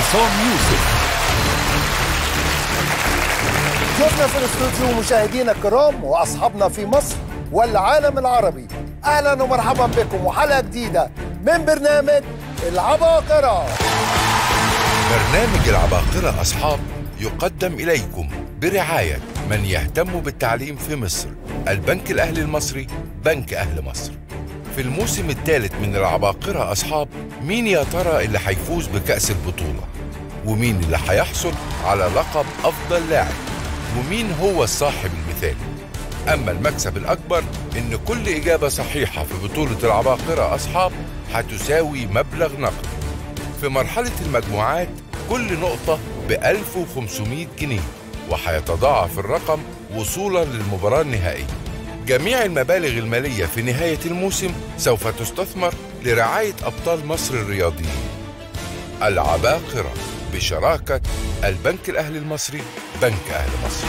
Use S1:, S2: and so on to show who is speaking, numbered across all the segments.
S1: عصام يوسف
S2: ضيوفنا في الاستوديو مشاهدينا الكرام واصحابنا في مصر والعالم العربي اهلا ومرحبا بكم وحلقه جديده من برنامج العباقره
S3: برنامج العباقرة أصحاب يقدم إليكم برعاية من يهتم بالتعليم في مصر البنك الأهلي المصري بنك أهل مصر في الموسم الثالث من العباقرة أصحاب مين يا ترى اللي هيفوز بكأس البطولة ومين اللي هيحصل على لقب أفضل لاعب ومين هو الصاحب المثالي أما المكسب الأكبر إن كل إجابة صحيحة في بطولة العباقرة أصحاب هتساوي مبلغ نقد في مرحلة المجموعات كل نقطة ب 1500 جنيه وهيتضاعف الرقم وصولا للمباراة النهائية جميع المبالغ المالية في نهاية الموسم سوف تستثمر لرعاية أبطال مصر الرياضيين العباقرة بشراكة البنك الأهلي المصري بنك أهل مصر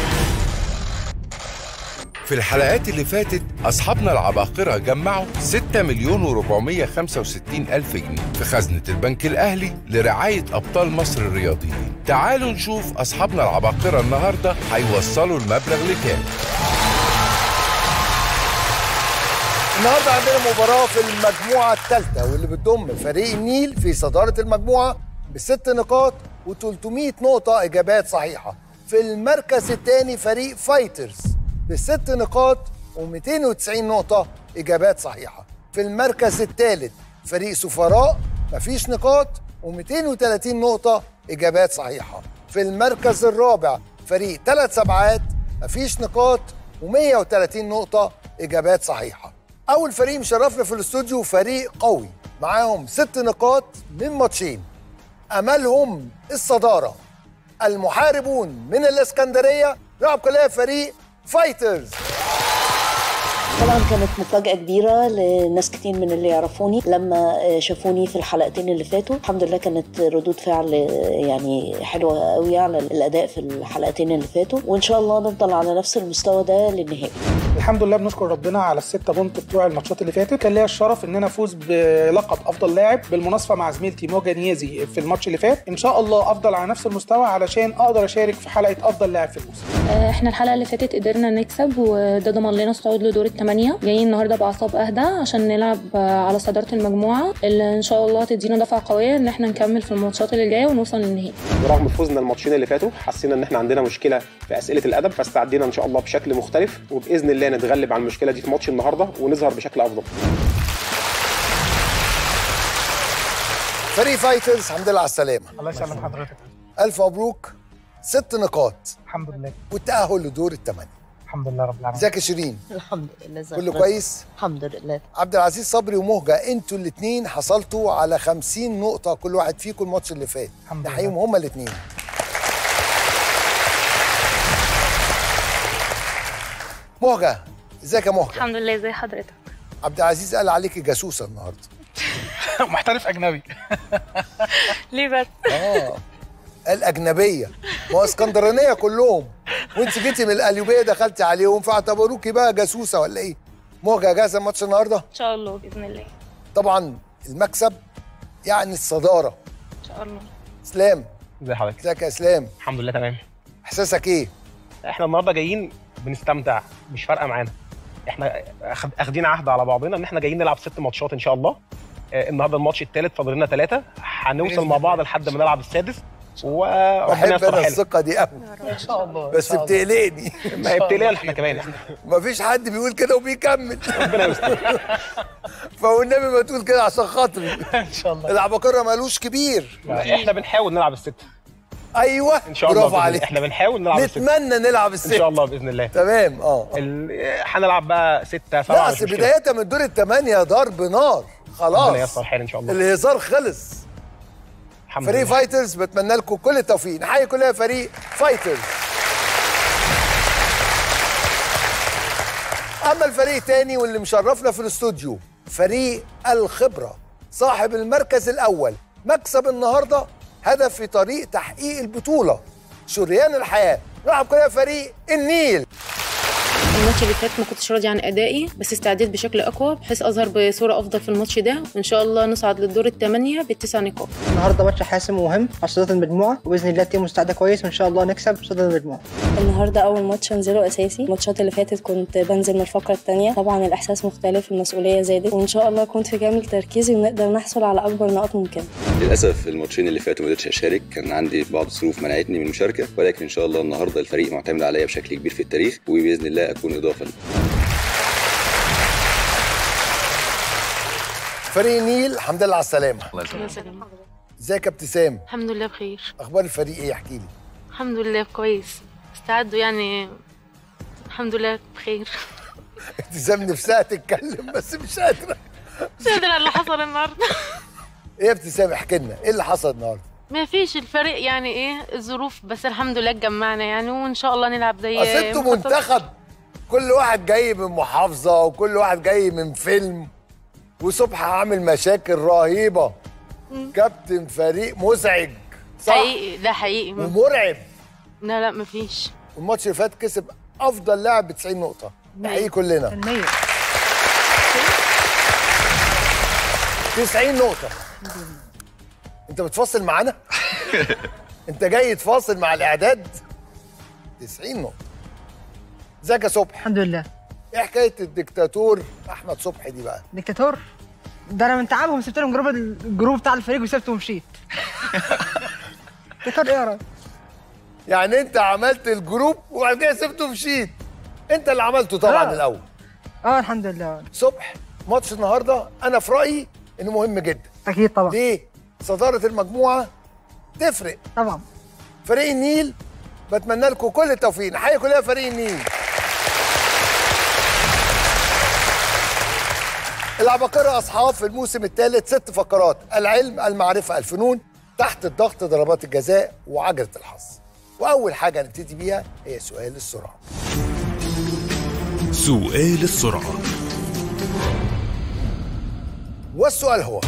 S3: في الحلقات اللي فاتت أصحابنا العباقرة جمعوا 6 مليون و465 ألف جنيه في خزنة البنك الأهلي لرعاية أبطال مصر الرياضيين تعالوا نشوف أصحابنا العباقرة النهاردة هيوصلوا المبلغ لكام
S2: النهارده عندنا مباراه في المجموعه الثالثه واللي بتضم فريق النيل في صداره المجموعه بست نقاط و300 نقطه اجابات صحيحه في المركز الثاني فريق فايترز بست نقاط و290 نقطه اجابات صحيحه في المركز الثالث فريق سفراء مفيش نقاط و230 نقطه اجابات صحيحه في المركز الرابع فريق ثلاث سبعات مفيش نقاط و130 نقطه اجابات صحيحه اول فريق مشرفنا في الاستوديو فريق قوي معاهم ست نقاط من ماتشين املهم الصداره المحاربون من الاسكندريه لعب كلها فريق فايترز
S4: طبعا كانت مفاجأة كبيرة لناس كتير من اللي يعرفوني لما شافوني في الحلقتين اللي فاتوا الحمد لله كانت ردود فعل يعني حلوة قوي على الأداء في الحلقتين اللي فاتوا وإن شاء الله نفضل على نفس المستوى ده للنهائي
S5: الحمد لله بنشكر ربنا على الستة بونت بتوع الماتشات اللي فاتت كان ليا الشرف ان انا افوز بلقب افضل لاعب بالمناصفه مع زميلتي موجة نيازي في الماتش اللي فات ان شاء الله افضل على نفس المستوى علشان اقدر اشارك في حلقه افضل لاعب في الموسم
S6: احنا الحلقه اللي فاتت قدرنا نكسب وده ضمن لنا الصعود لدور الثمانيه جايين النهارده باعصاب اهدى عشان نلعب على صداره المجموعه اللي ان شاء الله تدينا دفعه قويه ان احنا نكمل في الماتشات اللي جايه ونوصل للنهائي
S7: برغم فوزنا الماتشين اللي فاتوا حسينا ان احنا عندنا مشكله في اسئله الادب فاستعدينا ان شاء الله بشكل مختلف وباذن الله نتغلب على المشكله دي في ماتش النهارده ونظهر بشكل افضل
S2: فريق فايترز الحمد لله على السلامه
S5: الله يسلم حضرتك
S2: الف مبروك ست نقاط
S5: الحمد لله
S2: والتاهل لدور الثمانيه
S5: الحمد لله رب العالمين
S2: ازيك يا شيرين
S4: الحمد لله زي
S2: كله
S4: حضرتك.
S2: كويس
S4: الحمد لله
S2: عبد العزيز صبري ومهجه انتوا الاثنين حصلتوا على 50 نقطه كل واحد فيكم الماتش اللي فات
S5: الحمد لله.
S2: نحييهم هما الاثنين مهجه ازيك يا مهجه
S6: الحمد لله زي حضرتك
S2: عبد العزيز قال عليكي جاسوسه النهارده
S5: محترف اجنبي
S6: ليه بس
S2: اه الاجنبيه ما هو اسكندرانيه كلهم وانت جيتي من القليوبيه دخلتي عليهم فاعتبروكي بقى جاسوسه ولا ايه مهجه جاهزه الماتش النهارده
S6: ان شاء الله باذن الله
S2: طبعا المكسب يعني الصداره
S6: ان شاء الله
S2: اسلام
S7: ازي حضرتك
S2: ازيك يا اسلام
S7: الحمد لله تمام
S2: احساسك ايه
S7: احنا النهارده جايين بنستمتع مش فارقه معانا احنا أخد- اخدين عهد على بعضنا ان احنا جايين نلعب ست ماتشات ان شاء الله آه، النهارده الماتش الثالث فاضل لنا ثلاثه هنوصل مع بعض لحد ما نلعب السادس وربنا
S2: بحب
S7: يستر
S2: انا
S7: حالنا
S2: الثقه دي قوي
S5: ان شاء الله
S2: بس بتقلقني
S7: ما هي ابتلاء احنا كمان
S2: مفيش حد بيقول كده وبيكمل
S7: ربنا يستر
S2: فوالنبي ما تقول كده عشان خاطري
S5: ان شاء الله
S2: العباقرة مالوش كبير
S7: احنا بنحاول نلعب الست
S2: ايوه
S7: ان شاء الله
S2: برافو
S7: بإذن الله.
S2: عليك
S7: احنا بنحاول نلعب الست
S2: نتمنى نلعب الست
S7: ان شاء الله باذن الله
S2: تمام اه
S7: ال- هنلعب بقى ستة
S2: لا
S7: سبعة
S2: اصل بداية من دور الثمانية ضرب نار
S7: ربنا
S2: خلاص
S7: ييسر حال ان شاء الله
S2: الهزار خلص
S7: الحمد
S2: فريق
S7: لله
S2: فايترز بتمنى لكم كل التوفيق نحيي كلها فريق فايترز اما الفريق الثاني واللي مشرفنا في الاستوديو فريق الخبره صاحب المركز الاول مكسب النهارده هدف في طريق تحقيق البطوله شريان الحياه نلعب كلها فريق النيل
S6: الماتش اللي فات ما كنتش راضي عن ادائي بس استعديت بشكل اقوى بحيث اظهر بصوره افضل في الماتش ده وان شاء الله نصعد للدور الثمانيه بالتسع نقاط
S1: النهارده ماتش حاسم ومهم على صدارة المجموعة وبإذن الله التيم مستعدة كويس وإن شاء الله نكسب صدر المجموعة
S8: النهارده اول ماتش انزله اساسي الماتشات اللي فاتت كنت بنزل من الفقره الثانيه طبعا الاحساس مختلف المسؤوليه زادت وان شاء الله كنت في كامل تركيزي ونقدر نحصل على اكبر نقاط ممكنه
S9: للاسف الماتشين اللي فاتوا ما قدرتش اشارك كان عندي بعض الظروف منعتني من المشاركه ولكن ان شاء الله النهارده الفريق معتمد عليا بشكل كبير في التاريخ وباذن الله اكون اضافه ليه.
S2: فريق النيل الحمد لله على السلامه ازيك يا ابتسام
S10: الحمد لله بخير
S2: اخبار الفريق ايه احكي لي
S10: الحمد لله كويس استعدوا يعني الحمد لله بخير
S2: ابتسام نفسها تتكلم بس مش قادره
S10: مش قادرة على اللي حصل النهارده
S2: ايه يا ابتسام احكي لنا ايه اللي حصل النهارده
S10: ما فيش الفريق يعني ايه الظروف بس الحمد لله اتجمعنا يعني وان شاء الله نلعب زي
S2: اصل انتوا
S10: مخطط.
S2: منتخب كل واحد جاي من محافظه وكل واحد جاي من فيلم وصبحي عامل مشاكل رهيبه كابتن فريق مزعج صح
S10: حقيقي ده حقيقي
S2: ومرعب
S10: لا لا ما فيش
S2: والماتش اللي فات كسب افضل لاعب ب 90 نقطه نحييه كلنا 90 نقطه انت بتفاصل معانا انت جاي تفاصل مع الاعداد 90 نقطه ازيك يا صبحي
S1: الحمد لله
S2: ايه حكايه الدكتاتور احمد صبحي دي بقى
S1: ديكتاتور ده أنا من تعبهم سبت لهم جروب الجروب بتاع الفريق وسبته ومشيت ديكتاتور إيه يا راجل؟
S2: يعني انت عملت الجروب وبعد كده سبته ومشيت انت اللي عملته طبعا
S1: آه.
S2: الاول
S1: اه الحمد لله
S2: صبح ماتش النهارده انا في رايي انه مهم جدا
S1: اكيد طبعا
S2: ليه صداره المجموعه تفرق
S1: طبعا
S2: فريق النيل بتمنى لكم كل التوفيق نحيي كلنا فريق النيل العباقرة أصحاب في الموسم الثالث ست فقرات العلم المعرفة الفنون تحت الضغط ضربات الجزاء وعجلة الحظ وأول حاجة نبتدي بيها هي سؤال السرعة
S11: سؤال السرعة
S2: والسؤال هو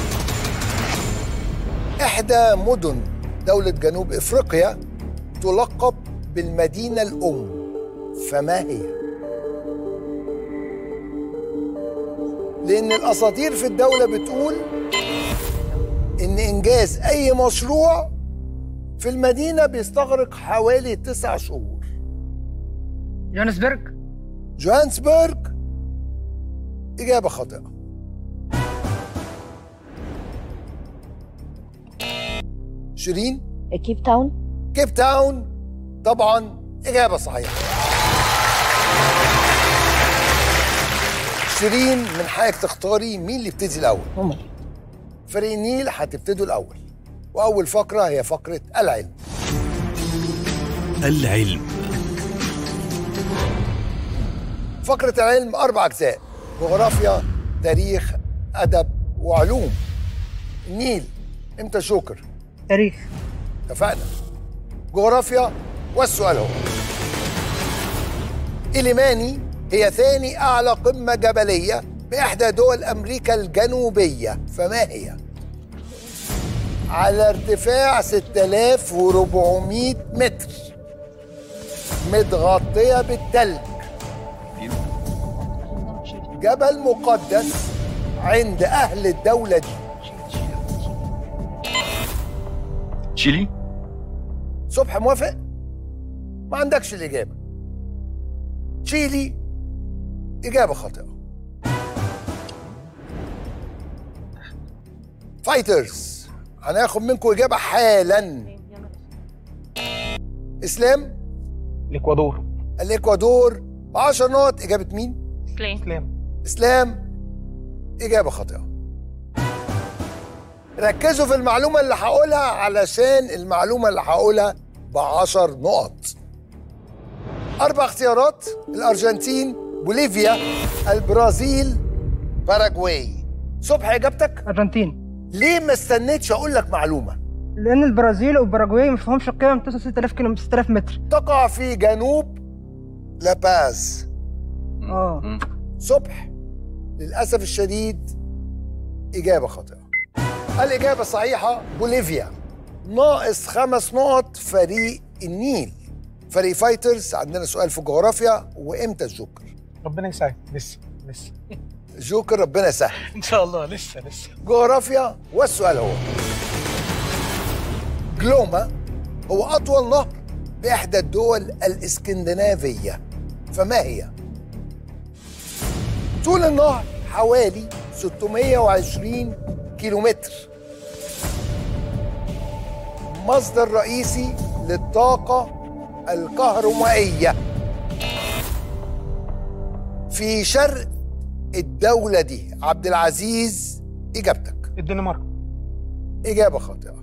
S2: إحدى مدن دولة جنوب إفريقيا تلقب بالمدينة الأم فما هي؟ لأن الأساطير في الدولة بتقول إن إنجاز أي مشروع في المدينة بيستغرق حوالي تسع شهور
S1: جوهانسبرج
S2: جوهانسبرج إجابة خاطئة شيرين
S4: كيب تاون
S2: كيب تاون طبعا إجابة صحيحة شيرين من حقك تختاري مين اللي يبتدي الأول
S4: هم
S2: فريق النيل هتبتدوا الأول وأول فقرة هي فقرة العلم
S11: العلم
S2: فقرة العلم أربع أجزاء جغرافيا تاريخ أدب وعلوم النيل إمتى شوكر
S1: تاريخ
S2: اتفقنا جغرافيا والسؤال هو إليماني هي ثاني أعلى قمة جبلية بإحدى دول أمريكا الجنوبية فما هي؟ على ارتفاع 6400 متر متغطية بالتلج جبل مقدس عند أهل الدولة دي
S11: تشيلي
S2: صبح موافق؟ ما عندكش الإجابة تشيلي إجابة خاطئة فايترز هناخد منكم إجابة حالا إسلام
S7: الاكوادور
S2: الإكوادور ب 10 نقط إجابة مين؟
S10: سلام
S7: اسلام
S2: إسلام إجابة خاطئة ركزوا في المعلومة اللي هقولها علشان المعلومة اللي هقولها بعشر نقط أربع اختيارات الأرجنتين بوليفيا البرازيل باراجواي صبح إجابتك
S1: ارجنتين
S2: ليه ما استنيتش أقول لك معلومة
S1: لان البرازيل والباراجواي ما فيهمش قيم توصل 6000 كيلو 6000 متر
S2: تقع في جنوب لاباز
S1: اه
S2: صبح للأسف الشديد إجابة خاطئة الإجابة الصحيحة بوليفيا ناقص خمس نقط فريق النيل فريق فايترز عندنا سؤال في الجغرافيا وإمتى الجوكر
S5: ربنا يسعدك لسه لسه
S2: جوكر ربنا سهل
S5: ان شاء الله لسه لسه
S2: جغرافيا والسؤال هو جلوما هو أطول نهر بإحدى الدول الإسكندنافية فما هي؟ طول النهر حوالي 620 كيلومتر مصدر رئيسي للطاقة الكهرومائية في شرق الدولة دي عبد العزيز إجابتك
S5: الدنمارك
S2: إجابة خاطئة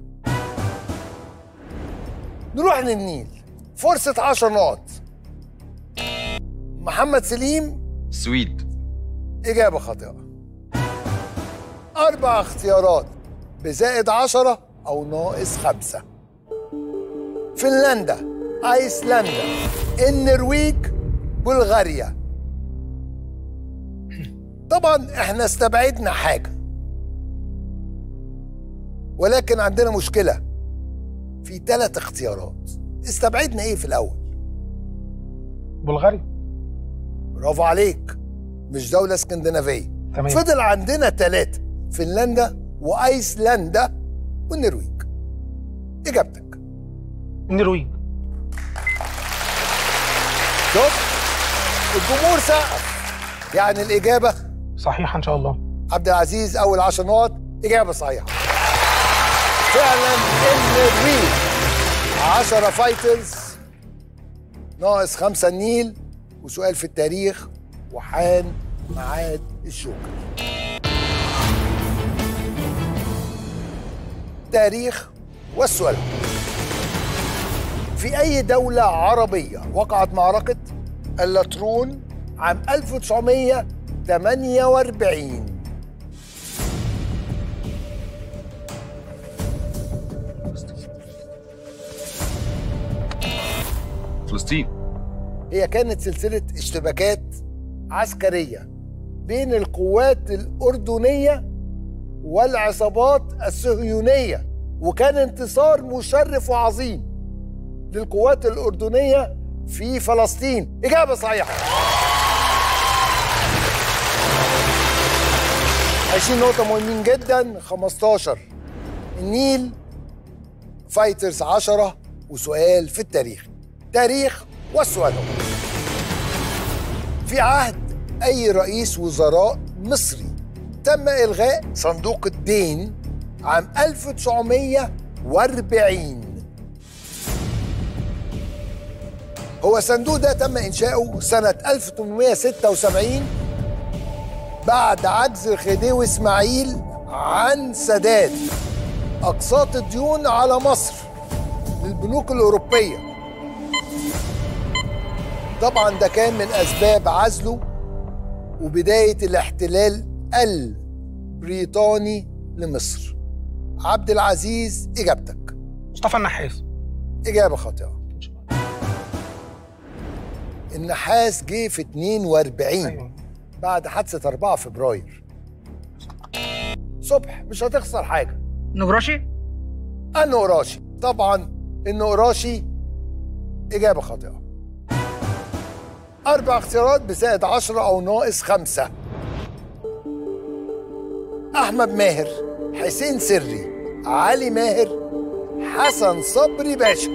S2: نروح للنيل فرصة 10 نقط محمد سليم
S11: السويد
S2: إجابة خاطئة أربع اختيارات بزائد عشرة أو ناقص خمسة فنلندا أيسلندا النرويج بلغاريا طبعا احنا استبعدنا حاجة ولكن عندنا مشكلة في ثلاث اختيارات استبعدنا ايه في الأول
S5: بلغاريا
S2: برافو عليك مش دولة اسكندنافية
S5: تمام.
S2: فضل عندنا ثلاثة فنلندا وأيسلندا والنرويج إجابتك
S5: النرويج
S2: شوف الجمهور سقف يعني الإجابة
S5: صحيحه ان شاء الله
S2: عبد العزيز أول عشر نقط إجابة صحيحة فعلا النرويج 10 فايترز ناقص خمسة النيل وسؤال في التاريخ وحان ميعاد الشوكر تاريخ والسؤال في أي دولة عربية وقعت معركة اللاترون عام 1948
S11: فلسطين
S2: هي كانت سلسلة اشتباكات عسكرية بين القوات الأردنية والعصابات الصهيونية وكان انتصار مشرف وعظيم للقوات الأردنية في فلسطين إجابة صحيحة 20 نقطة مهمين جدا 15 النيل فايترز 10 وسؤال في التاريخ تاريخ والسؤال هو في عهد أي رئيس وزراء مصري تم إلغاء صندوق الدين عام 1940 هو الصندوق ده تم إنشاؤه سنة 1876 بعد عجز الخديوي إسماعيل عن سداد أقساط الديون على مصر للبنوك الأوروبية طبعا ده كان من أسباب عزله وبداية الاحتلال البريطاني لمصر عبد العزيز إجابتك
S5: مصطفى النحاس
S2: إجابة خاطئة النحاس جه في 42
S5: أيوة.
S2: بعد حادثة 4 فبراير صبح مش هتخسر حاجة
S5: نجراشي
S2: النقراشي طبعا النقراشي إجابة خاطئة أربع اختيارات بزائد عشرة أو ناقص خمسة أحمد ماهر حسين سري علي ماهر حسن صبري باشا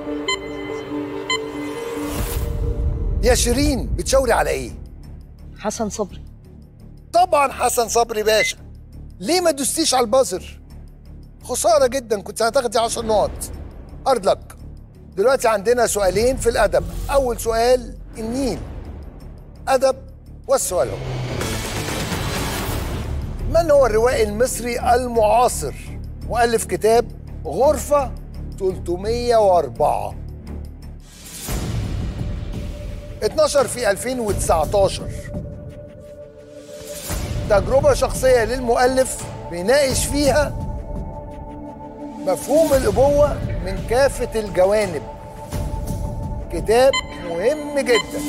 S2: يا شيرين بتشاوري على ايه؟
S4: حسن صبري
S2: طبعا حسن صبري باشا ليه ما دوستيش على البازر؟ خسارة جدا كنت هتاخدي 10 نقط هارد لك دلوقتي عندنا سؤالين في الأدب أول سؤال النيل أدب والسؤال هو من هو الروائي المصري المعاصر مؤلف كتاب غرفة 304 اتنشر في 2019 تجربة شخصية للمؤلف بيناقش فيها مفهوم الأبوة من كافة الجوانب كتاب مهم جدا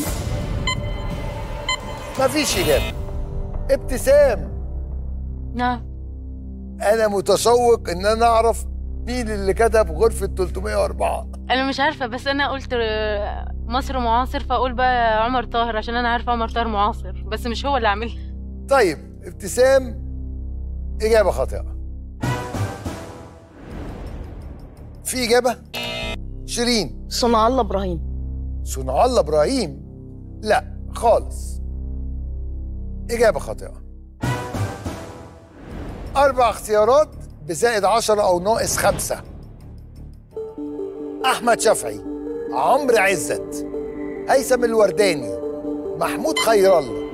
S2: مفيش إجابة ابتسام
S10: نعم
S2: أنا متشوق إن أنا أعرف مين اللي كتب غرفة 304
S10: انا مش عارفه بس انا قلت آه، مصر معاصر فاقول بقى عمر طاهر عشان انا عارفه عمر طاهر معاصر بس مش هو اللي عاملها
S2: طيب ابتسام إجابة خاطئة في إجابة شيرين
S4: صنع الله ابراهيم
S2: صنع الله إبراهيم لا خالص إجابة خاطئة أربع اختيارات بزائد عشرة أو ناقص خمسة أحمد شفعي عمرو عزت هيثم الورداني محمود خير الله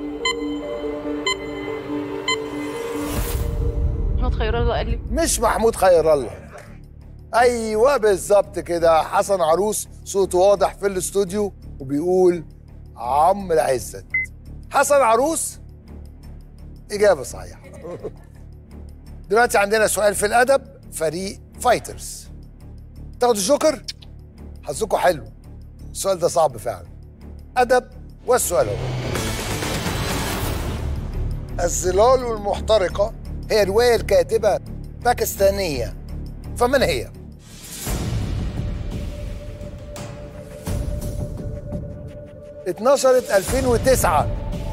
S10: محمود خير الله قال لي
S2: مش محمود خير الله ايوه بالظبط كده حسن عروس صوته واضح في الاستوديو وبيقول عمرو عزت حسن عروس اجابه صحيحه دلوقتي عندنا سؤال في الادب فريق فايترز تاخدوا الجوكر حظكم حلو السؤال ده صعب فعلا ادب والسؤال هو الظلال المحترقه هي روايه الكاتبه باكستانيه فمن هي؟ اتنشرت 2009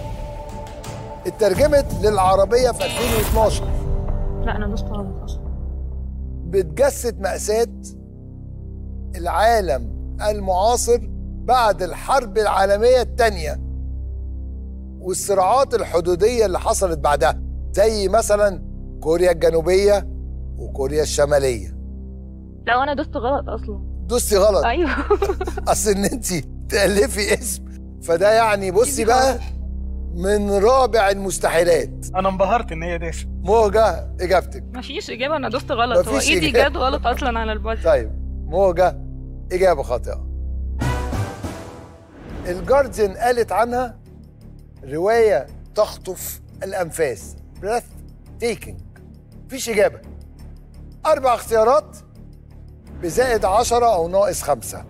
S2: اترجمت للعربية في 2012
S6: لا انا دوست غلط اصلا
S2: بتجسد مأساة العالم المعاصر بعد الحرب العالمية الثانية والصراعات الحدودية اللي حصلت بعدها زي مثلا كوريا الجنوبية وكوريا الشمالية
S6: لا انا دوست غلط اصلا
S2: دوستي غلط
S6: ايوه
S2: اصل ان انت تالفي اسم فده يعني بصي بقى من رابع المستحيلات
S5: انا انبهرت ان هي داس
S2: موجة اجابتك
S6: مفيش اجابه انا دوست غلط هو
S2: مفيش
S6: ايدي
S2: إجابة.
S6: جت غلط اصلا على البادي
S2: طيب موجة اجابة خاطئة الجارديان قالت عنها رواية تخطف الانفاس بريث تيكينج مفيش اجابة اربع اختيارات بزائد عشرة او ناقص خمسة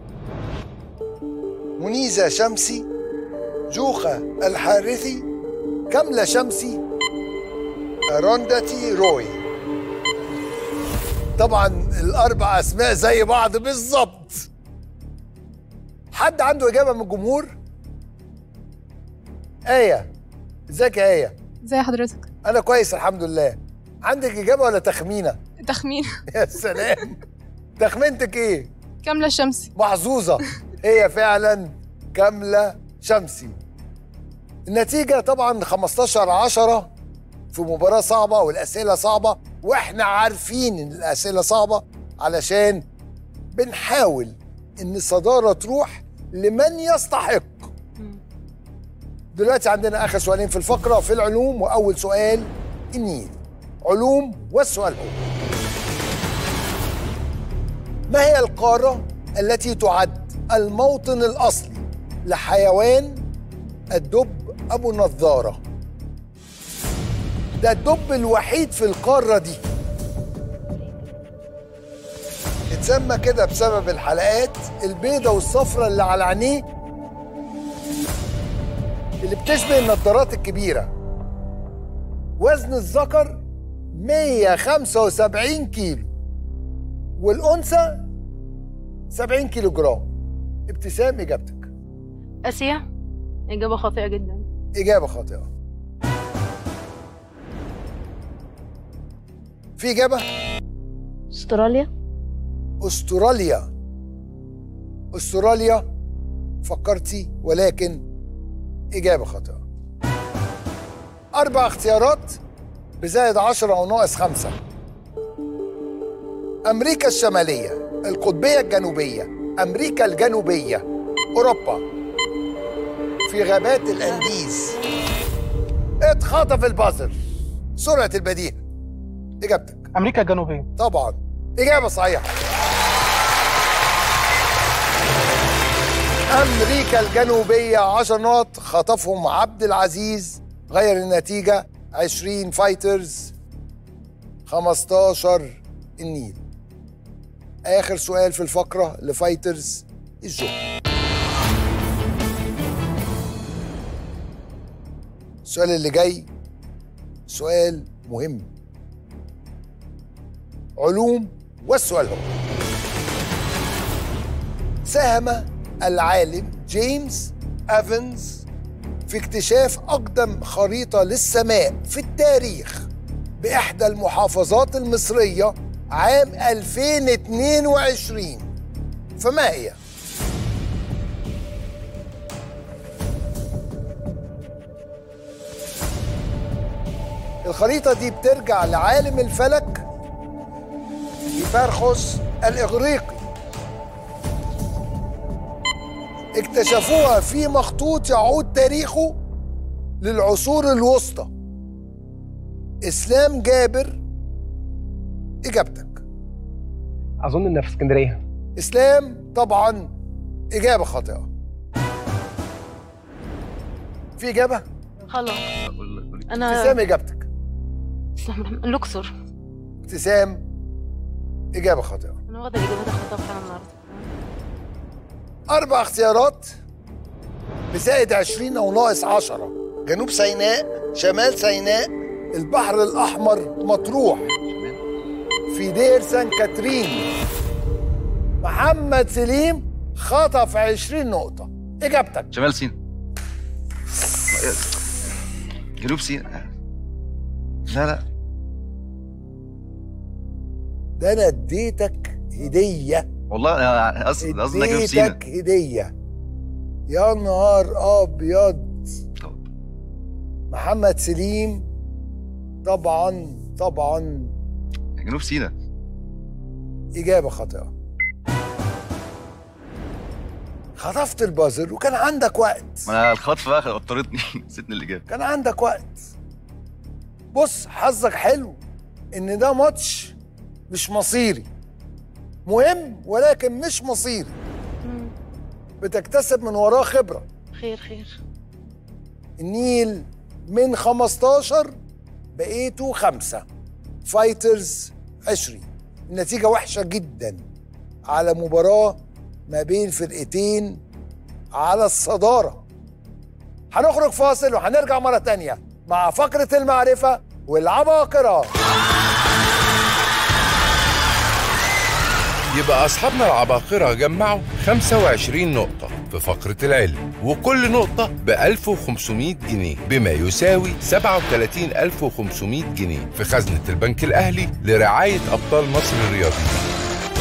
S2: منيزة شمسي جوخة الحارثي كملة شمسي روندتي روي طبعا الاربع اسماء زي بعض بالظبط حد عنده اجابه من الجمهور ايه ازيك يا ايه
S12: زي حضرتك
S2: انا كويس الحمد لله عندك اجابه ولا تخمينه
S12: تخمين
S2: يا سلام تخمينتك ايه
S12: كاملة الشمسي
S2: محظوظه هي فعلا كامله شمسي النتيجه طبعا 15 10 في مباراه صعبه والاسئله صعبه واحنا عارفين ان الاسئله صعبه علشان بنحاول ان الصداره تروح لمن يستحق دلوقتي عندنا اخر سؤالين في الفقره في العلوم واول سؤال النيل علوم والسؤال هو ما هي القاره التي تعد الموطن الاصلي لحيوان الدب ابو نظاره ده الدب الوحيد في القاره دي اتسمى كده بسبب الحلقات البيضة والصفرة اللي على عينيه اللي بتشبه النضارات الكبيرة وزن الذكر 175 كيلو والأنثى 70 كيلو جرام ابتسام إجابتك
S10: اسيا اجابه خاطئه جدا
S2: إجابة خاطئة في إجابة
S4: استراليا
S2: أستراليا أستراليا فكرتي ولكن إجابة خاطئة أربع اختيارات بزائد عشرة أو ناقص خمسة أمريكا الشمالية القطبية الجنوبية أمريكا الجنوبية أوروبا في غابات الأنديز اتخطف البازر سرعة البديهة إجابتك
S5: امريكا الجنوبيه
S2: طبعا إجابة صحيحة أمريكا الجنوبية 10 نقط خطفهم عبد العزيز غير النتيجة 20 فايترز 15 النيل آخر سؤال في الفقرة لفايترز الجوكر السؤال اللي جاي سؤال مهم علوم والسؤال هو ساهم العالم جيمس ايفنز في اكتشاف اقدم خريطه للسماء في التاريخ باحدى المحافظات المصريه عام 2022 فما هي؟ الخريطة دي بترجع لعالم الفلك هيبارخوس الإغريقي اكتشفوها في مخطوط يعود تاريخه للعصور الوسطى إسلام جابر إجابتك
S7: اظن انها في اسكندريه
S2: إسلام طبعا إجابة خاطئة في إجابة؟
S10: خلاص انا
S2: ابتسام إجابتك
S10: الاقصر
S2: ابتسام إجابة خاطئة
S10: انا واخده الاجابات اخدتها فعلا النهارده
S2: أربع اختيارات بزائد 20 أو ناقص 10 جنوب سيناء شمال سيناء البحر الأحمر مطروح في دير سان كاترين محمد سليم خطف 20 نقطة إجابتك
S11: شمال سينا جنوب سينا لا لا
S2: ده أنا اديتك هدية
S11: والله انا قصدي قصدي انها جنوب سينا
S2: اديتك هدية يا نهار أبيض محمد سليم طبعا طبعا
S11: جنوب سينا
S2: إجابة خاطئة خطفت البازل وكان عندك وقت
S11: ما انا الخطف بقى اضطرتني نسيتني الاجابه
S2: كان عندك وقت بص حظك حلو ان ده ماتش مش مصيري مهم ولكن مش مصيري بتكتسب من وراه خبرة
S10: خير خير
S2: النيل من 15 بقيتوا خمسة فايترز 20 النتيجة وحشة جدا على مباراة ما بين فرقتين على الصدارة هنخرج فاصل وهنرجع مرة تانية مع فقرة المعرفة والعباقرة
S3: يبقى أصحابنا العباقرة جمعوا 25 نقطة في فقرة العلم وكل نقطة ب 1500 جنيه بما يساوي 37500 جنيه في خزنة البنك الأهلي لرعاية أبطال مصر الرياضيين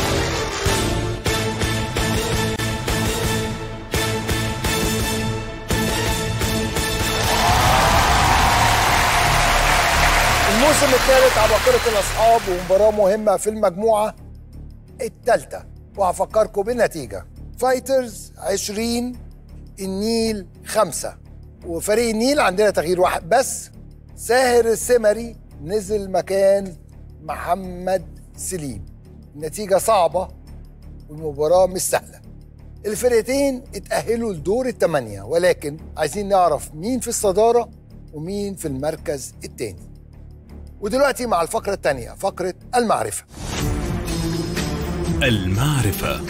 S2: الموسم الثالث عباقرة الأصحاب ومباراة مهمة في المجموعة الثالثة وهفكركم بالنتيجة فايترز 20 النيل 5 وفريق النيل عندنا تغيير واحد بس ساهر السمري نزل مكان محمد سليم النتيجة صعبة والمباراة مش سهلة الفرقتين اتأهلوا لدور الثمانية ولكن عايزين نعرف مين في الصدارة ومين في المركز الثاني ودلوقتي مع الفقرة الثانية فقرة المعرفة
S12: المعرفة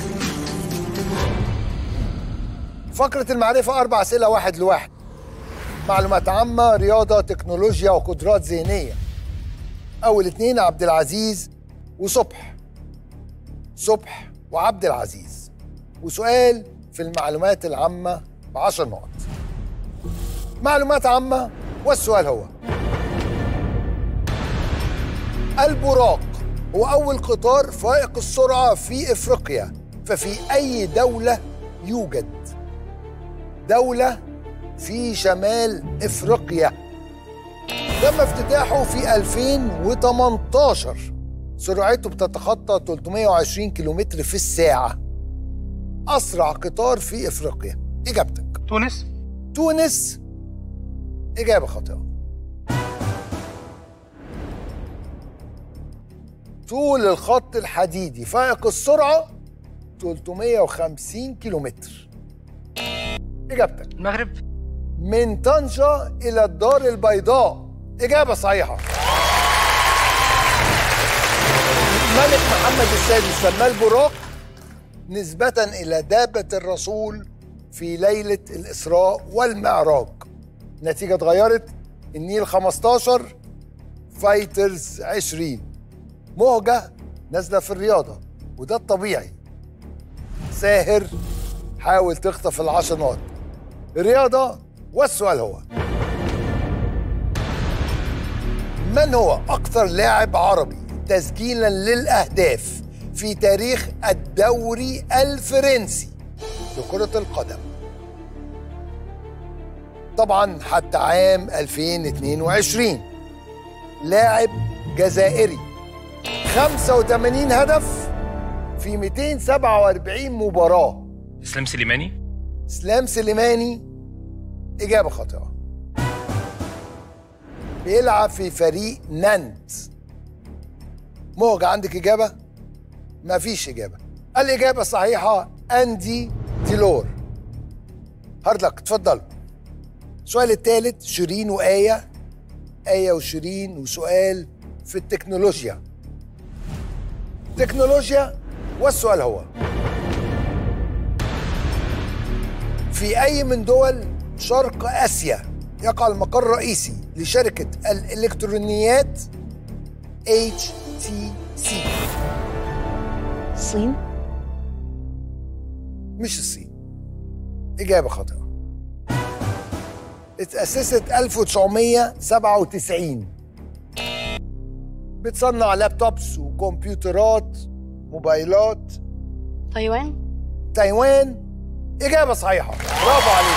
S2: فقرة المعرفة أربع أسئلة واحد لواحد معلومات عامة رياضة تكنولوجيا وقدرات ذهنية أول اتنين عبد العزيز وصبح صبح وعبد العزيز وسؤال في المعلومات العامة بعشر نقط معلومات عامة والسؤال هو البراق هو أول قطار فائق السرعة في إفريقيا ففي أي دولة يوجد؟ دولة في شمال إفريقيا تم افتتاحه في 2018 سرعته بتتخطى 320 كيلومتر في الساعة أسرع قطار في إفريقيا إجابتك
S7: تونس
S2: تونس إجابة خاطئة طول الخط الحديدي فائق السرعة 350 كيلومتر إجابتك
S13: المغرب
S2: من طنجة إلى الدار البيضاء إجابة صحيحة الملك محمد السادس سماه البراق نسبة إلى دابة الرسول في ليلة الإسراء والمعراج نتيجة اتغيرت النيل 15 فايترز 20 مهجة نازلة في الرياضة وده الطبيعي ساهر حاول تخطف العشر نقط رياضة والسؤال هو من هو أكثر لاعب عربي تسجيلا للأهداف في تاريخ الدوري الفرنسي لكرة القدم طبعا حتى عام 2022 لاعب جزائري 85 هدف في 247 مباراة
S12: اسلام سليماني
S2: اسلام سليماني إجابة خاطئة بيلعب في فريق نانت موجة عندك إجابة؟ مفيش إجابة الإجابة الصحيحة أندي تيلور هارد لك اتفضلوا السؤال الثالث شيرين وآية آية وشيرين وسؤال في التكنولوجيا تكنولوجيا والسؤال هو في أي من دول شرق آسيا يقع المقر الرئيسي لشركة الإلكترونيات HTC
S4: الصين
S2: مش الصين إجابة خاطئة اتأسست 1997 بتصنع لابتوبس وكمبيوترات موبايلات
S10: تايوان
S2: تايوان إجابة صحيحة برافو عليك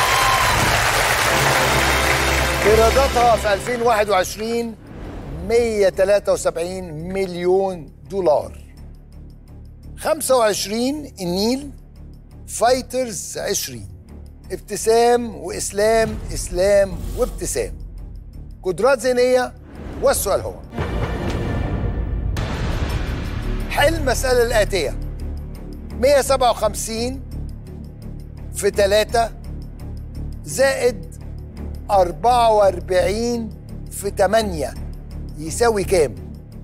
S2: إيراداتها في 2021 173 مليون دولار 25 النيل فايترز 20 ابتسام وإسلام إسلام وابتسام قدرات ذهنية والسؤال هو حل المسألة الآتية 157 في 3 زائد 44 في 8 يساوي كام؟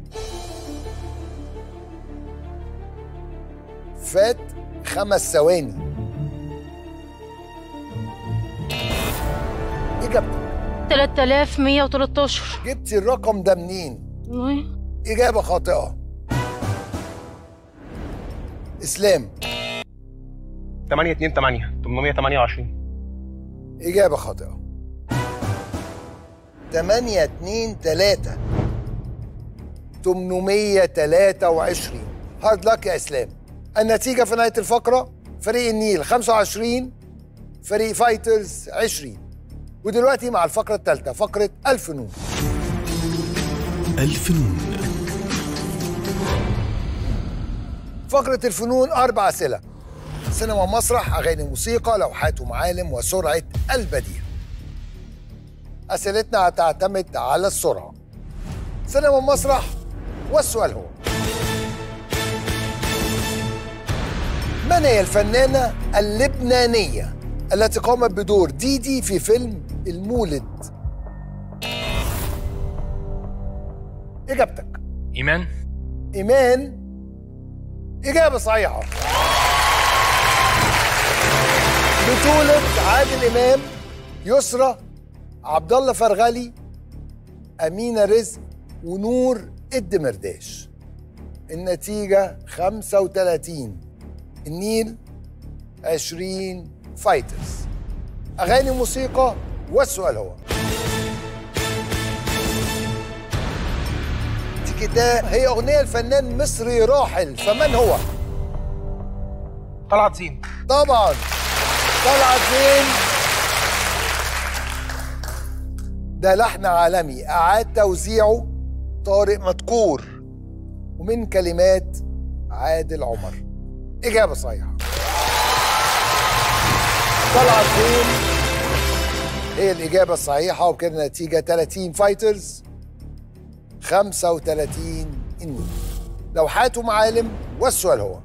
S2: فات خمس ثواني إجابتك
S10: 3113
S2: جبتي الرقم ده منين؟ إجابة خاطئة إسلام
S7: 8 2 8 828
S2: إجابة خاطئة 8 2 3 823 هارد لك يا إسلام النتيجة في نهاية الفقرة فريق النيل 25 فريق فايترز 20 ودلوقتي مع الفقرة الثالثة فقرة الفنون
S13: الفنون
S2: فقرة الفنون أربع أسئلة سينما مسرح أغاني موسيقى لوحات ومعالم وسرعة البديهة أسئلتنا هتعتمد على السرعة سينما مسرح والسؤال هو من هي الفنانة اللبنانية التي قامت بدور ديدي في فيلم المولد إجابتك
S12: ايمان
S2: إيمان إجابة صحيحة بطولة عادل إمام يسرى عبد الله فرغلي أمينة رزق ونور الدمرداش النتيجة 35 النيل 20 فايترز أغاني موسيقى والسؤال هو تيكيتا هي أغنية الفنان مصري راحل فمن هو؟
S5: طلعت زين
S2: طبعا طلعت زين ده لحن عالمي أعاد توزيعه طارق مدكور ومن كلمات عادل عمر إجابة صحيحة طلعت زين هي الإجابة الصحيحة وكده النتيجة 30 فايترز 35 النيل لوحات ومعالم والسؤال هو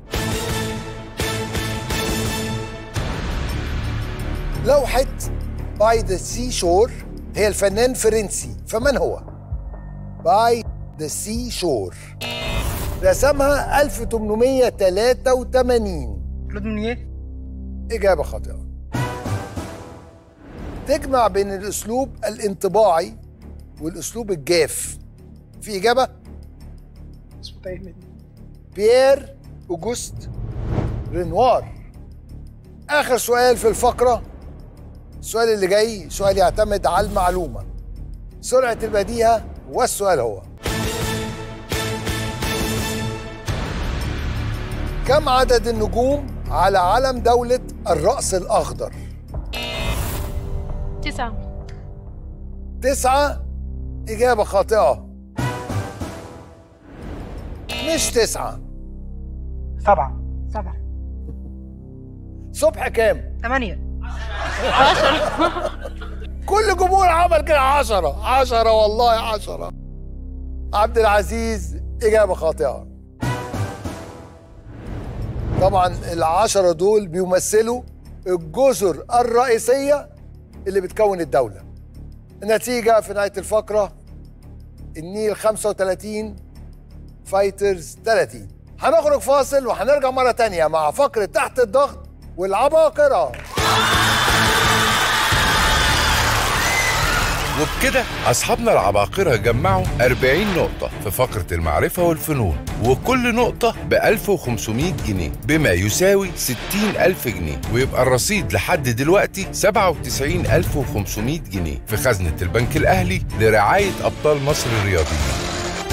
S2: لوحة باي ذا سي شور هي الفنان فرنسي فمن هو؟ باي ذا سي شور رسمها 1883
S5: كلود مونيه
S2: إجابة خاطئة تجمع بين الأسلوب الانطباعي والأسلوب الجاف في إجابة
S5: اسمه تايه مني
S2: بيير أوجوست رينوار اخر سؤال في الفقره السؤال اللي جاي سؤال يعتمد على المعلومه سرعه البديهه والسؤال هو كم عدد النجوم على علم دولة الرأس الأخضر؟
S10: تسعة
S2: تسعة إجابة خاطئة مش تسعة
S5: سبعة
S1: سبعة
S2: صبح كام؟
S1: ثمانية
S2: كل جمهور عمل كده عشرة عشرة والله عشرة عبد العزيز إجابة خاطئة طبعا العشرة دول بيمثلوا الجزر الرئيسية اللي بتكون الدولة النتيجة في نهاية الفقرة النيل 35 فايترز 30 هنخرج فاصل وهنرجع مرة تانية مع فقرة تحت الضغط والعباقرة
S3: وبكده أصحابنا العباقرة جمعوا 40 نقطة في فقرة المعرفة والفنون وكل نقطة ب 1500 جنيه بما يساوي 60 ألف جنيه ويبقى الرصيد لحد دلوقتي 97500 جنيه في خزنة البنك الأهلي لرعاية أبطال مصر الرياضيين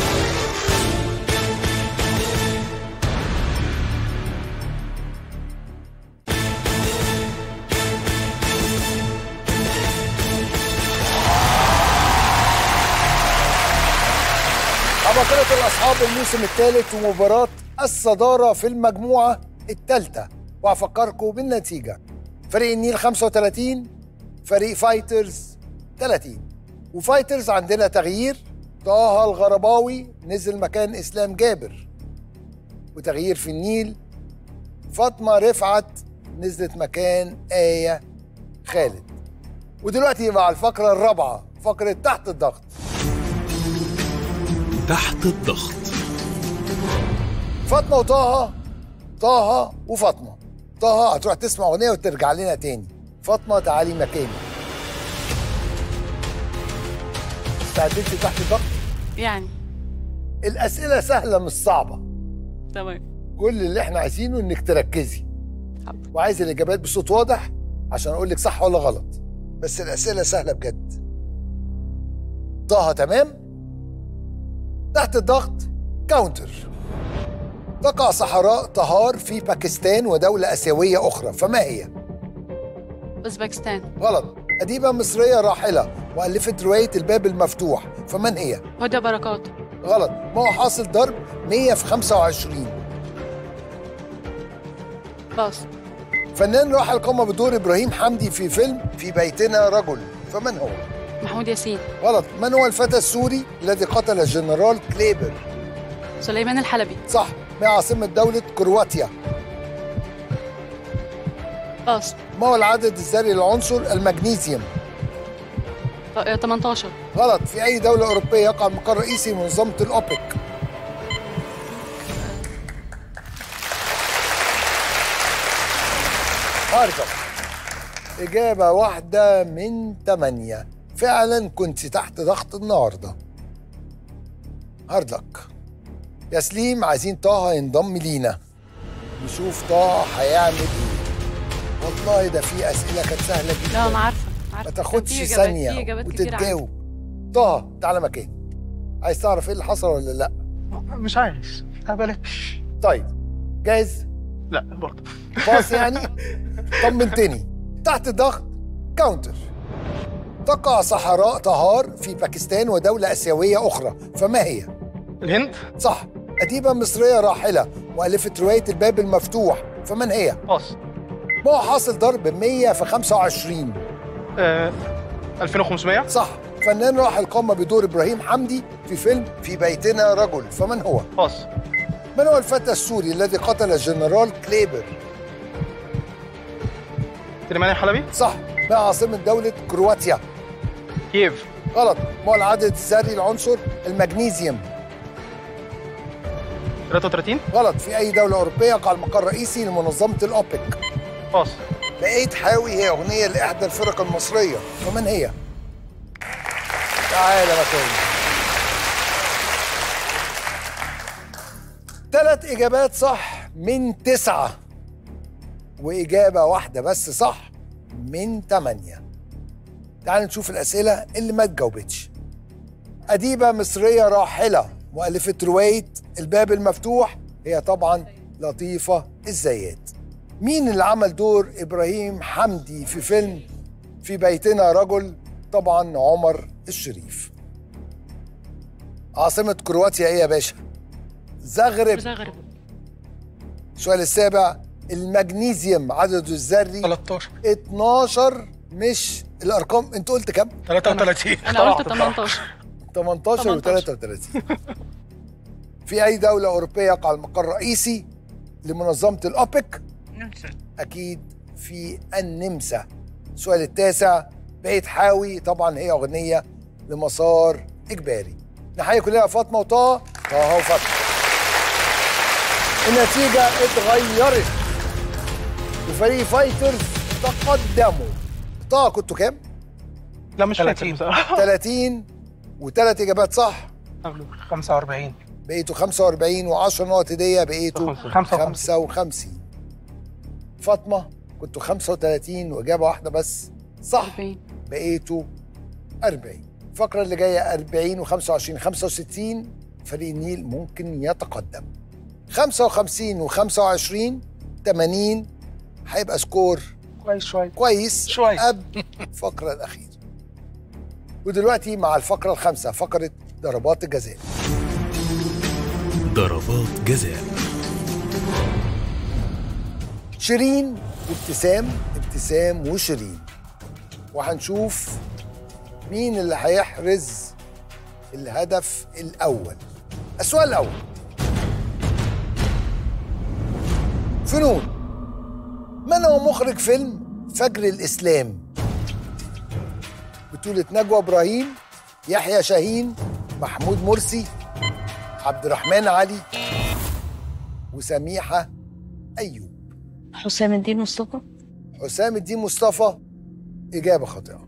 S2: عباقرة الأصحاب الموسم الثالث ومباراة الصدارة في المجموعة الثالثة وأفكركم بالنتيجة فريق النيل 35 فريق فايترز 30 وفايترز عندنا تغيير طه الغرباوي نزل مكان إسلام جابر وتغيير في النيل فاطمة رفعت نزلت مكان آية خالد ودلوقتي مع الفقرة الرابعة فقرة تحت الضغط
S13: تحت الضغط
S2: فاطمه وطه طه وفاطمه طه هتروح تسمع اغنيه وترجع لنا تاني فاطمه تعالي مكاني استعدتي تحت الضغط
S10: يعني
S2: الاسئله سهله مش صعبه
S10: تمام
S2: كل اللي احنا عايزينه انك تركزي وعايز الاجابات بصوت واضح عشان اقول لك صح ولا غلط بس الاسئله سهله بجد طه تمام تحت الضغط كاونتر تقع صحراء طهار في باكستان ودولة آسيوية أخرى فما هي؟
S10: أوزبكستان
S2: غلط أديبة مصرية راحلة وألفت رواية الباب المفتوح فمن هي؟
S10: هدى بركات
S2: غلط ما هو حاصل ضرب 100 في 25
S10: باص
S2: فنان راح القمة بدور إبراهيم حمدي في فيلم في بيتنا رجل فمن هو؟
S10: محمود ياسين
S2: غلط من هو الفتى السوري الذي قتل الجنرال كليبر؟
S10: سليمان الحلبي
S2: صح ما هي عاصمة دولة كرواتيا؟
S10: باص
S2: ما هو العدد الذري للعنصر المغنيسيوم؟
S10: آه، 18
S2: غلط في أي دولة أوروبية يقع المقر الرئيسي منظمة الأوبك؟ هارجر إجابة واحدة من ثمانية فعلا كنت تحت ضغط النهاردة هاردلك يا سليم عايزين طه ينضم لينا نشوف طه هيعمل ايه والله ده في اسئله كانت سهله جدا
S10: لا انا عارفه
S2: ما
S10: عارفه
S2: تاخدش
S10: كان في إجابات-
S2: ثانيه
S10: في إجابات كتير
S2: وتتجاوب طه تعالى مكان عايز تعرف ايه اللي حصل ولا لا
S5: مش عايز بلاش
S2: طيب جاهز
S5: لا برضه
S2: باص يعني طمنتني تحت ضغط كاونتر تقع صحراء طهار في باكستان ودولة آسيوية أخرى فما هي؟
S5: الهند
S2: صح أديبة مصرية راحلة مؤلفة رواية الباب المفتوح فمن هي؟
S5: باص
S2: ما هو حاصل ضرب 100 في 25
S5: آه 2500
S2: صح فنان راح القمة بدور إبراهيم حمدي في فيلم في بيتنا رجل فمن هو؟
S5: باص
S2: من هو الفتى السوري الذي قتل الجنرال كليبر؟
S5: سليمان الحلبي
S2: صح ما عاصمة دولة كرواتيا؟
S5: كييف
S2: غلط ما هو العدد الذري العنصر المغنيسيوم
S5: 33
S2: غلط في أي دولة أوروبية يقع المقر الرئيسي لمنظمة الأوبك
S5: باص
S2: لقيت حاوي هي أغنية لإحدى الفرق المصرية ومن هي؟ تعالى مكاني ثلاث إجابات صح من تسعة وإجابة واحدة بس صح من تمانية تعالوا نشوف الأسئلة اللي ما اتجاوبتش أديبة مصرية راحلة مؤلفة رواية الباب المفتوح هي طبعا لطيفة الزيات مين اللي عمل دور إبراهيم حمدي في فيلم في بيتنا رجل طبعا عمر الشريف عاصمة كرواتيا ايه يا باشا؟ زغرب
S10: زغرب
S2: السؤال السابع المغنيسيوم عدده الذري
S5: 13
S2: 12 مش الارقام انت قلت كام؟
S5: 33
S10: انا قلت 18
S2: 18 و 33 في اي دولة أوروبية يقع المقر الرئيسي لمنظمة الأوبك؟ أكيد في النمسا السؤال التاسع بقيت حاوي طبعا هي أغنية لمسار إجباري نحيي كلنا فاطمة وطه طه وفاطمة النتيجة اتغيرت وفريق فايترز تقدموا طه كنتوا كام؟
S5: لا مش
S7: 30
S5: 30
S2: 30 وثلاث إجابات صح
S5: 45
S2: بقيتوا 45 و10 نقط هديه بقيتوا
S5: 55.
S2: 55 فاطمه كنتوا 35 واجابه واحده بس صح بقيتوا 40 الفقره اللي جايه 40 و25 65 فريق النيل ممكن يتقدم 55 و25 80 هيبقى سكور
S5: كويس شويه
S2: كويس
S5: شوية.
S2: قبل الفقره الاخيره ودلوقتي مع الفقره الخامسه فقره ضربات الجزاء
S13: ضربات جزاء
S2: شيرين وابتسام ابتسام وشيرين وهنشوف مين اللي هيحرز الهدف الأول السؤال الأول فنون من هو مخرج فيلم فجر الإسلام بطولة نجوى إبراهيم يحيى شاهين محمود مرسي عبد الرحمن علي وسميحة أيوب
S4: حسام الدين مصطفى
S2: حسام الدين مصطفى إجابة خاطئة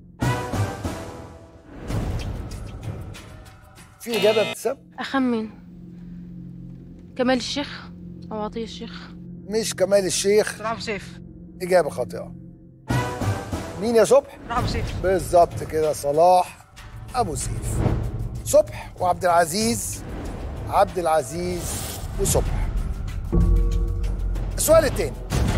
S2: في إجابة ابتسام
S10: اخمن كمال الشيخ او عطيه الشيخ
S2: مش كمال الشيخ
S5: رعب سيف
S2: إجابة خاطئة مين يا صبح؟
S5: رعب سيف
S2: بالظبط كده صلاح أبو سيف صبح وعبد العزيز عبد العزيز وصبح السؤال التاني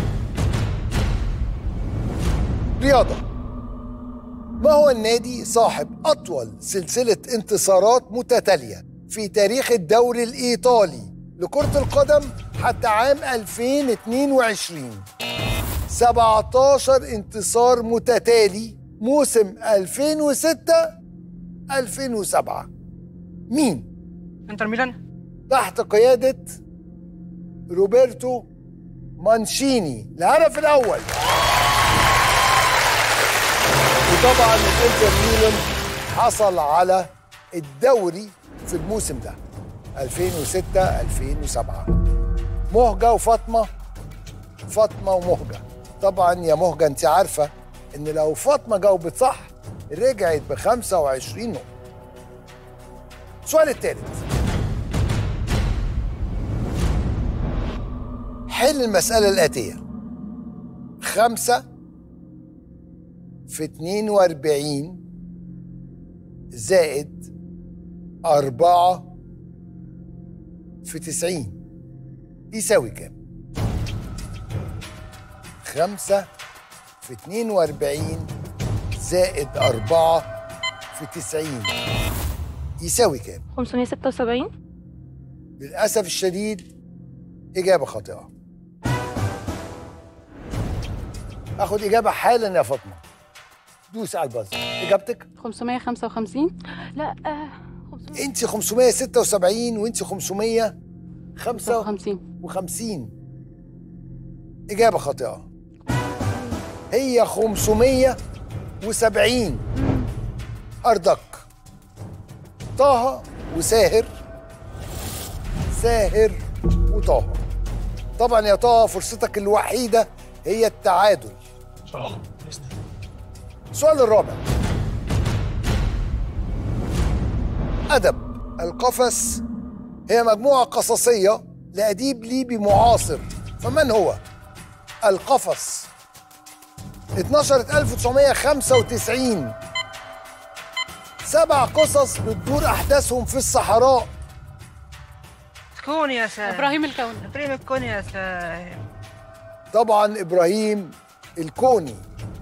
S2: رياضة ما هو النادي صاحب أطول سلسلة انتصارات متتالية في تاريخ الدوري الإيطالي لكرة القدم حتى عام 2022 17 انتصار متتالي موسم 2006 2007 مين؟
S5: انتر ميلان
S2: تحت قيادة روبرتو مانشيني الهدف الأول وطبعا الانتر ميلان حصل على الدوري في الموسم ده 2006 2007 مهجة وفاطمة فاطمة ومهجة طبعا يا مهجة انت عارفة ان لو فاطمة جاوبت صح رجعت ب 25 نقطة السؤال الثالث حل المسألة الآتية خمسة في اتنين واربعين زائد أربعة في تسعين يساوي كام؟ خمسة في اتنين واربعين زائد أربعة في تسعين يساوي كام؟
S6: 576
S2: للأسف الشديد إجابة خاطئة آخد إجابة حالا يا فاطمة دوس على الباز إجابتك
S10: 555 لا آه
S2: أنت 576 وأنت 555 إجابة خاطئة هي 570 أرضك طه وساهر ساهر وطه طبعا يا طه فرصتك الوحيدة هي التعادل السؤال الرابع أدب القفص هي مجموعة قصصية لأديب ليبي معاصر فمن هو؟ القفص اتنشرت 1995 سبع قصص بتدور أحداثهم في الصحراء
S13: كون يا ساهر
S10: ابراهيم الكون
S13: ابراهيم الكون يا ساهر
S2: طبعا إبراهيم الكوني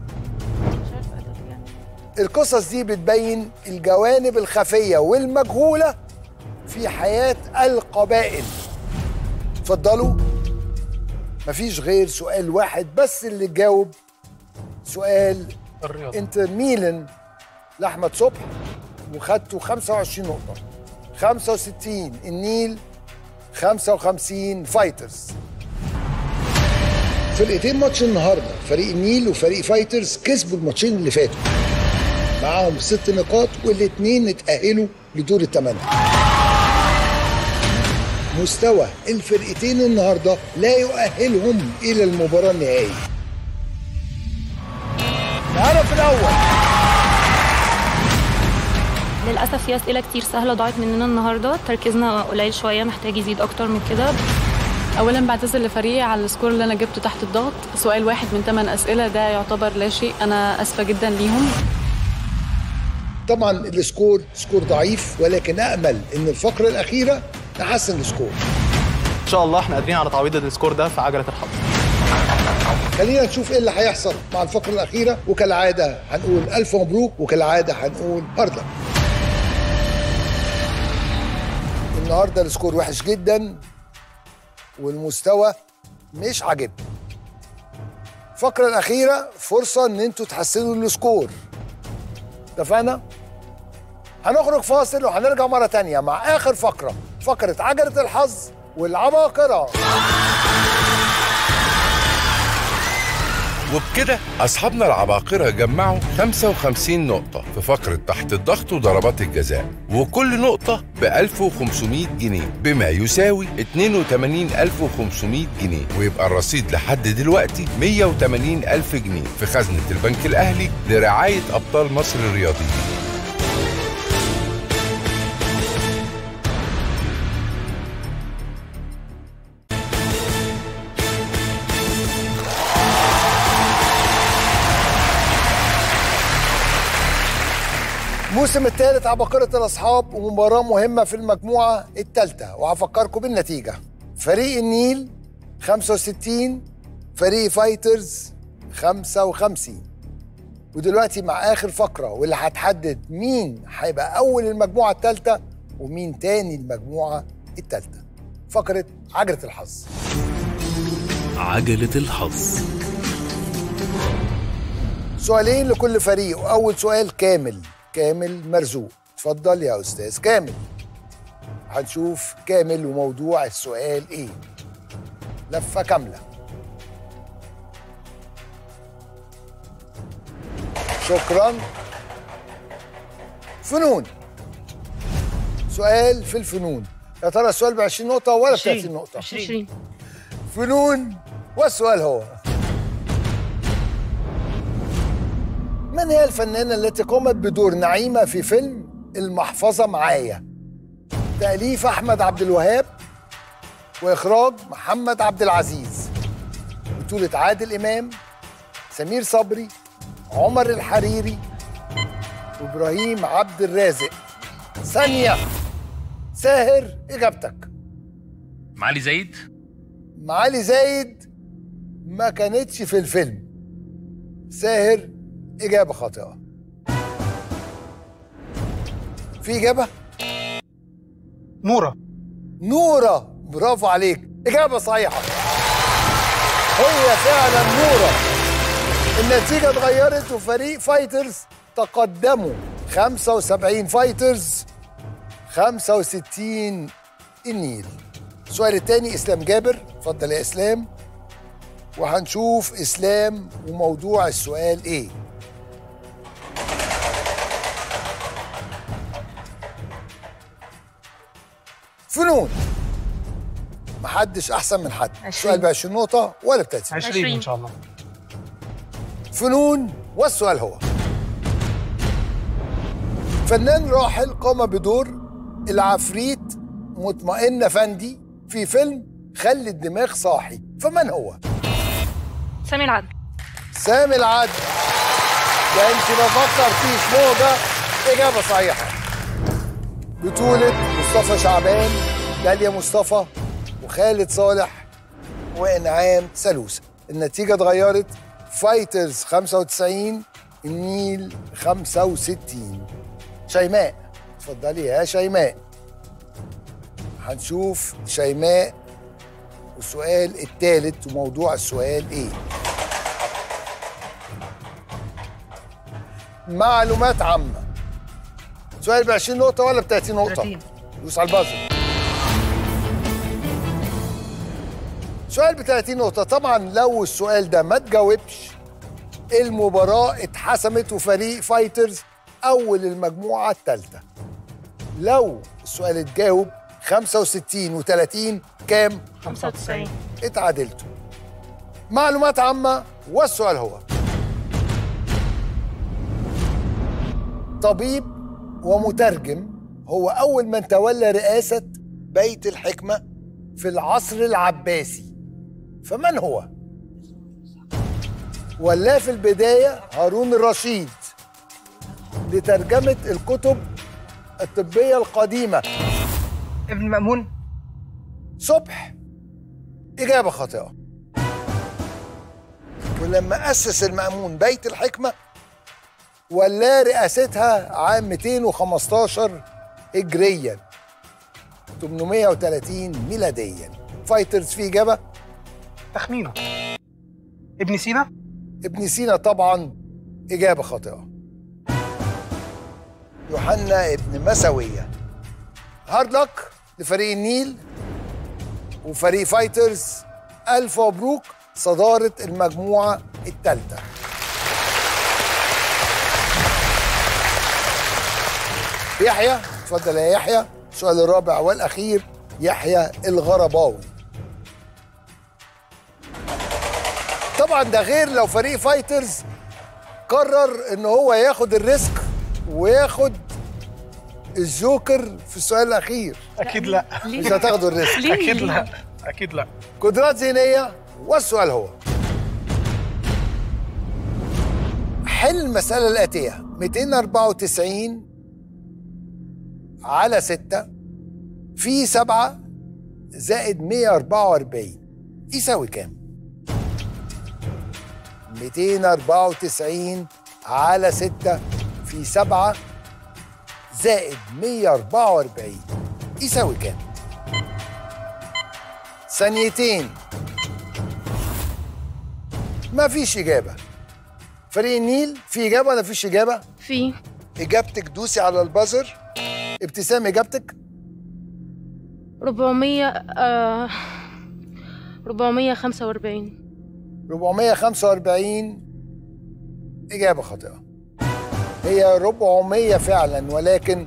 S2: القصص دي بتبين الجوانب الخفية والمجهولة في حياة القبائل اتفضلوا مفيش غير سؤال واحد بس اللي جاوب سؤال
S7: الرياضة.
S2: انتر ميلان لاحمد صبح وخدته 25 نقطة 65 النيل 55 فايترز فرقتين ماتش النهارده فريق النيل وفريق فايترز كسبوا الماتشين اللي فاتوا معاهم ست نقاط والاثنين اتأهلوا لدور الثمانية مستوى الفرقتين النهارده لا يؤهلهم الى المباراة النهائية الهدف الأول
S6: للأسف في أسئلة كتير سهلة ضاعت مننا النهاردة تركيزنا قليل شوية محتاج يزيد أكتر من كده
S14: اولا بعتذر لفريقي على السكور اللي انا جبته تحت الضغط سؤال واحد من ثمان اسئله ده يعتبر لا شيء انا اسفه جدا ليهم
S2: طبعا السكور سكور ضعيف ولكن أأمل إن الفقرة الأخيرة نحسن السكور
S15: ان شاء الله احنا قادرين على تعويض السكور ده في عجله الحظ
S2: خلينا نشوف ايه اللي هيحصل مع الفقرة الأخيرة وكالعادة هنقول ألف مبروك وكالعادة هنقول هارد لك. النهارده السكور وحش جدا والمستوى مش عاجبني. الفقرة الأخيرة فرصة إن أنتوا تحسنوا السكور. اتفقنا؟ هنخرج فاصل وهنرجع مرة تانية مع آخر فقرة، فقرة عجلة الحظ والعباقرة.
S3: وبكده أصحابنا العباقرة جمعوا 55 نقطة في فقرة تحت الضغط وضربات الجزاء وكل نقطة ب 1500 جنيه بما يساوي 82500 جنيه ويبقى الرصيد لحد دلوقتي 180 ألف جنيه في خزنة البنك الأهلي لرعاية أبطال مصر الرياضيين
S2: الموسم الثالث عباقرة الأصحاب ومباراة مهمة في المجموعة الثالثة وهفكركم بالنتيجة فريق النيل 65 فريق فايترز 55 ودلوقتي مع آخر فقرة واللي هتحدد مين هيبقى أول المجموعة الثالثة ومين تاني المجموعة الثالثة فقرة عجلة الحظ
S16: عجلة الحظ
S2: سؤالين لكل فريق وأول سؤال كامل كامل مرزوق اتفضل يا أستاذ كامل هنشوف كامل وموضوع السؤال إيه لفة كاملة شكرا فنون سؤال في الفنون يا ترى السؤال ب 20 نقطة ولا ب 30 نقطة؟
S6: 20
S2: فنون والسؤال هو من هي الفنانة التي قامت بدور نعيمة في فيلم المحفظة معايا؟ تأليف أحمد عبد الوهاب وإخراج محمد عبد العزيز بطولة عادل إمام سمير صبري عمر الحريري وإبراهيم عبد الرازق ثانية ساهر إجابتك
S12: معالي زايد
S2: معالي زايد ما كانتش في الفيلم ساهر إجابة خاطئة في إجابة؟
S5: نورة
S2: نورة برافو عليك إجابة صحيحة هي فعلا نورة النتيجة اتغيرت وفريق فايترز تقدموا 75 فايترز 65 النيل السؤال الثاني اسلام جابر اتفضل يا اسلام وهنشوف اسلام وموضوع السؤال ايه فنون محدش احسن من حد السؤال ب 20 نقطه ولا ب 30
S5: 20 ان شاء الله
S2: فنون والسؤال هو فنان راحل قام بدور العفريت مطمئن فندي في فيلم خلي الدماغ صاحي فمن هو؟
S16: سامي العدل
S2: سامي العدل ده انت ما فكرتيش موجة إجابة صحيحة بطولة مصطفى شعبان داليا مصطفى وخالد صالح وإنعام سلوسة النتيجة اتغيرت فايترز 95 النيل 65 شيماء اتفضلي يا شيماء هنشوف شيماء والسؤال الثالث وموضوع السؤال ايه معلومات عامة سؤال ب 20 نقطة ولا ب 30 نقطة؟
S13: 30.
S2: دوس على البازل سؤال ب 30 نقطة طبعا لو السؤال ده ما تجاوبش المباراة اتحسمت وفريق فايترز أول المجموعة الثالثة لو السؤال اتجاوب 65 و30 كام؟
S16: 95
S2: اتعادلتوا معلومات عامة والسؤال هو طبيب ومترجم هو أول من تولى رئاسة بيت الحكمة في العصر العباسي فمن هو؟ ولا في البداية هارون الرشيد لترجمة الكتب الطبية القديمة
S13: ابن مأمون
S2: صبح إجابة خاطئة ولما أسس المأمون بيت الحكمة ولا رئاستها عام 215 هجريا 830 ميلاديا فايترز في إجابة
S5: تخمينه ابن سينا
S2: ابن سينا طبعا إجابة خاطئة يوحنا ابن مسوية هارد لك لفريق النيل وفريق فايترز ألف مبروك صدارة المجموعة الثالثة يحيى اتفضل يا يحيى السؤال الرابع والأخير يحيى الغرباوي طبعا ده غير لو فريق فايترز قرر ان هو ياخد الريسك وياخد الجوكر في السؤال الاخير
S5: اكيد لا
S2: مش هتاخدوا الريسك
S5: اكيد لا اكيد لا
S2: قدرات ذهنيه والسؤال هو حل المسألة الآتية 294 على 6 في 7 زائد 144 يساوي كام؟ 294 على 6 في 7 زائد 144 يساوي كام؟ ثانيتين ما فيش إجابة فريق النيل في إجابة ولا فيش إجابة؟
S10: في
S2: إجابتك دوسي على البازر ابتسام إجابتك
S10: 400 آه 445
S2: 445 إجابة خاطئة هي 400 فعلا ولكن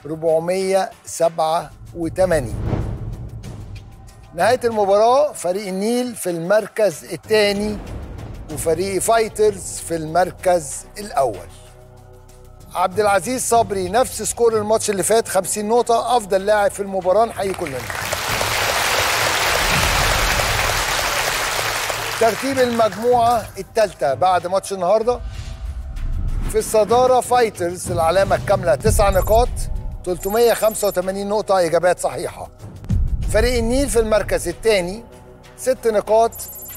S2: 487 نهاية المباراة فريق النيل في المركز الثاني وفريق فايترز في المركز الأول عبد العزيز صبري نفس سكور الماتش اللي فات 50 نقطة أفضل لاعب في المباراة نحيي كلنا ترتيب المجموعة الثالثة بعد ماتش النهاردة في الصدارة فايترز العلامة الكاملة تسع نقاط 385 نقطة إجابات صحيحة فريق النيل في المركز الثاني ست نقاط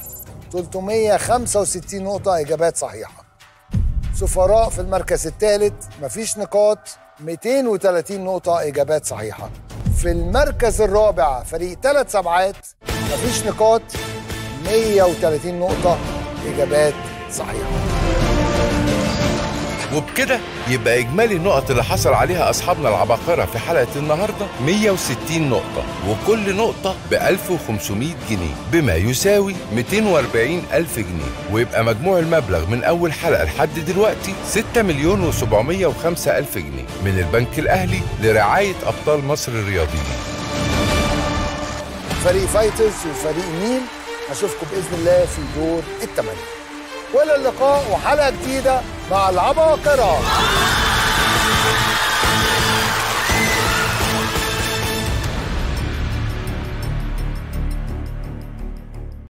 S2: 365 نقطة إجابات صحيحة سفراء في المركز الثالث مفيش نقاط 230 نقطة إجابات صحيحة في المركز الرابع فريق ثلاث سبعات مفيش نقاط 130 نقطة إجابات صحيحة
S3: وبكده يبقى إجمالي النقط اللي حصل عليها أصحابنا العباقرة في حلقة النهاردة 160 نقطة وكل نقطة ب 1500 جنيه بما يساوي 240 ألف جنيه ويبقى مجموع المبلغ من أول حلقة لحد دلوقتي 6 مليون و705 ألف جنيه من البنك الأهلي لرعاية أبطال مصر الرياضيين
S2: فريق فايترز وفريق النيل هشوفكم بإذن الله في دور الثمانية وإلى اللقاء وحلقة جديدة مع العباقرة